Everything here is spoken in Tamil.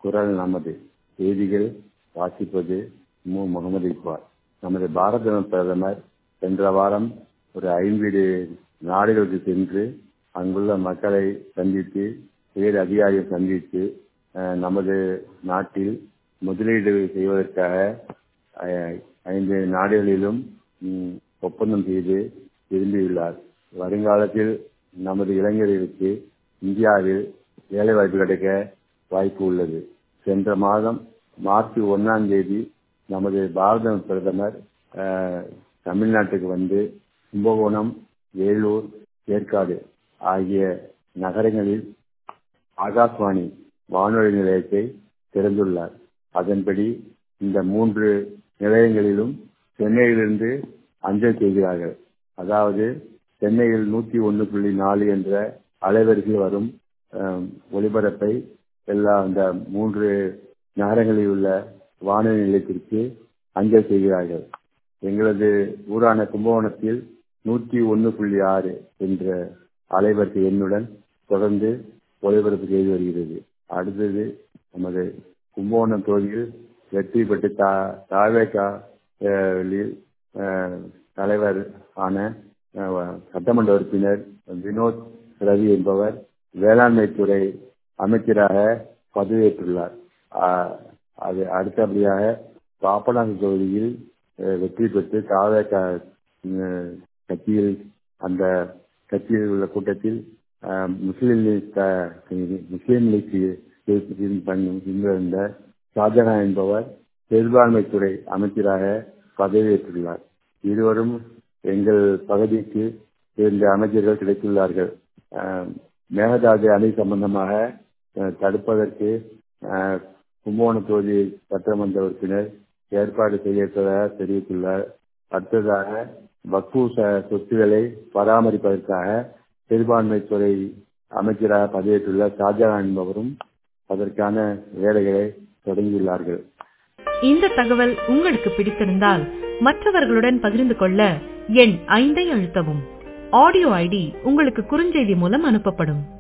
குரல் நமது செய்திகள் வாசிப்பது மு முகமது இக்பால் நமது பாரத பிரதமர் சென்ற வாரம் ஒரு ஐம்பது நாடுகளுக்கு சென்று அங்குள்ள மக்களை சந்தித்து உயர் அதிகாரியை சந்தித்து அஹ், நமது நாட்டில் முதலீடு செய்வதற்காக அஹ், ஐந்து நாடுகளிலும் ம், ஒப்பந்தம் செய்து திரும்பியுள்ளார் வருங்காலத்தில் நமது இளைஞர்களுக்கு இந்தியாவில் வேலைவாய்ப்பு கிடைக்க வாய்ப்பு உள்ளது சென்ற மாதம் மார்ச் ஒன்னாம் தேதி நமது பாரத பிரதமர் அஹ், தமிழ்நாட்டுக்கு வந்து கும்பகோணம் வேலூர் ஏற்காடு ஆகிய நகரங்களில் ஆகாஷ்வாணி வானொலி நிலையத்தை திறந்துள்ளார் அதன்படி இந்த மூன்று நிலையங்களிலும் சென்னையிலிருந்து அஞ்சல் செய்கிறார்கள் அதாவது சென்னையில் நூத்தி ஒன்று புள்ளி நாலு என்ற அலைவரிசையில் வரும் அஹ், ஒலிபரப்பை எல்லா இந்த மூன்று நகரங்களில் உள்ள வானொலி நிலையத்திற்கு அஞ்சல் செய்கிறார்கள் எங்களது ஊரான கும்பகோணத்தில் நூற்றி ஒன்று புள்ளி ஆறு என்ற அலைவரிசை எண்ணுடன் தொடர்ந்து ஒளிபரப்பு செய்து வருகிறது அடுத்தது நமது கும்பகோணம் தொகுதியில் வெற்றி பெற்று தா தாவேகா தலைவர் ஆன அஹ், சட்டமன்ற உறுப்பினர் வினோத் ரவி என்பவர் வேளாண்மை துறை அமைச்சராக பதவியேற்றுள்ளார் ஆஹ், அது அடுத்தபடியாக பாப்பநாடு தொகுதியில் அஹ், வெற்றி பெற்று தாவேகா கட்சியில் அந்த கட்சியில் உள்ள கூட்டத்தில் அஹ், முஸ்லிம் லீக் க- முஸ்லிம் லீக் இருந்த ஷாஜகான் என்பவர் பெரும்பான்மைத்துறை அமைச்சராக பதவியேற்றுள்ளார் இருவரும் எங்கள் பகுதிக்கு இரண்டு அமைச்சர்கள் கிடைத்துள்ளார்கள் அஹ், மேகதாது அணை சம்பந்தமாக அஹ், தடுப்பதற்கு அஹ், கும்பகோணம் தொகுதி சட்டமன்ற உறுப்பினர் ஏற்பாடு செய்யப்பட்டதாக தெரிவித்துள்ளார் அடுத்ததாக வக்கு ச- சொத்துக்களை பராமரிப்பதற்காக பெரும்பான்மைத்துறை அமைச்சராக பதவியேற்றுள்ள ஷாஜகான் என்பவரும் அதற்கான வேலைகளை தொடங்கியுள்ளார்கள் இந்த தகவல் உங்களுக்கு பிடித்திருந்தால் மற்றவர்களுடன் பகிர்ந்து கொள்ள எண் ஐந்தை அழுத்தவும் ஆடியோ ஐடி உங்களுக்கு குறுஞ்செய்தி மூலம் அனுப்பப்படும்